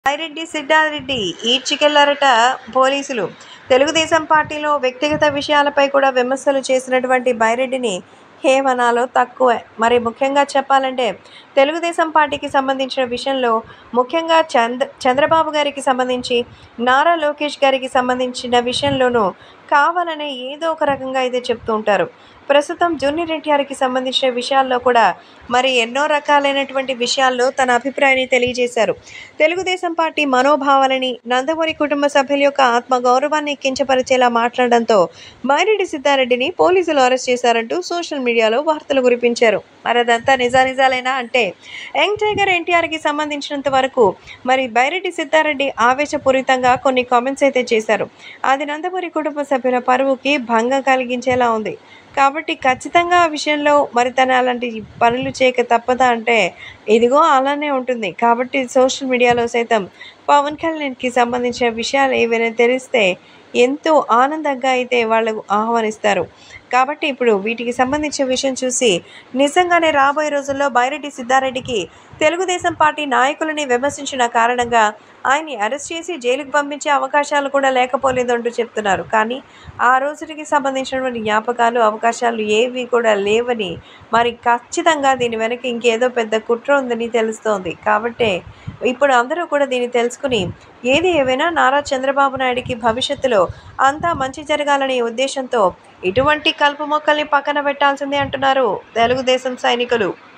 బైరెడ్డి సిద్ధారెడ్డి ఈడ్చికెళ్లారట పోలీసులు తెలుగుదేశం పార్టీలో వ్యక్తిగత విషయాలపై కూడా విమర్శలు చేసినటువంటి బైరెడ్డిని ఏమనాలో తక్కువే మరి ముఖ్యంగా చెప్పాలంటే తెలుగుదేశం పార్టీకి సంబంధించిన విషయంలో ముఖ్యంగా చంద్ర చంద్రబాబు గారికి సంబంధించి నారా లోకేష్ గారికి సంబంధించిన విషయంలోనూ కావాలనే ఏదో ఒక రకంగా అయితే చెప్తూ ఉంటారు ప్రస్తుతం జూనియర్ ఎన్టీఆర్కి సంబంధించిన విషయాల్లో కూడా మరి ఎన్నో రకాలైనటువంటి విషయాల్లో తన అభిప్రాయాన్ని తెలియజేశారు తెలుగుదేశం పార్టీ మనోభావాలని నందమూరి కుటుంబ సభ్యుల యొక్క ఆత్మ గౌరవాన్ని కించపరిచేలా మాట్లాడడంతో మైరెడ్డి సిద్ధారెడ్డిని పోలీసులు అరెస్ట్ చేశారంటూ సోషల్ మీడియాలో వార్తలు కురిపించారు మరి అదంతా నిజానిజాలేనా అంటే యంగ్ టైగర్ ఎన్టీఆర్కి సంబంధించినంత వరకు మరి బైరెడ్డి సిద్ధారెడ్డి ఆవేశపూరితంగా కొన్ని కామెంట్స్ అయితే చేశారు అది నందమూరి కుటుంబ సభ్యుల పరువుకి భంగం కలిగించేలా ఉంది కాబట్టి ఖచ్చితంగా ఆ విషయంలో మరి తన అలాంటి పనులు చేయక తప్పదా అంటే ఇదిగో అలానే ఉంటుంది కాబట్టి సోషల్ మీడియాలో సైతం పవన్ కళ్యాణ్కి సంబంధించిన విషయాలు ఏవైనా తెలిస్తే ఎంతో ఆనందంగా అయితే వాళ్ళు ఆహ్వానిస్తారు కాబట్టి ఇప్పుడు వీటికి సంబంధించిన విషయం చూసి నిజంగానే రాబోయే రోజుల్లో బైరెడ్డి సిద్ధారెడ్డికి తెలుగుదేశం పార్టీ నాయకులని విమర్శించిన కారణంగా ఆయన్ని అరెస్ట్ చేసి జైలుకు పంపించే అవకాశాలు కూడా లేకపోలేదు అంటూ చెప్తున్నారు కానీ ఆ రోజుకి సంబంధించినటువంటి జ్ఞాపకాలు అవకాశాలు ఏవి కూడా లేవని మరి ఖచ్చితంగా దీని వెనక ఇంకేదో పెద్ద కుట్ర ఉందని తెలుస్తోంది కాబట్టే ఇప్పుడు అందరూ కూడా దీన్ని తెలుసుకుని ఏది ఏవైనా నారా చంద్రబాబు నాయుడికి భవిష్యత్తులో అంతా మంచి జరగాలనే ఉద్దేశంతో ఇటువంటి కలుపు మొక్కల్ని పక్కన పెట్టాల్సిందే అంటున్నారు తెలుగుదేశం సైనికులు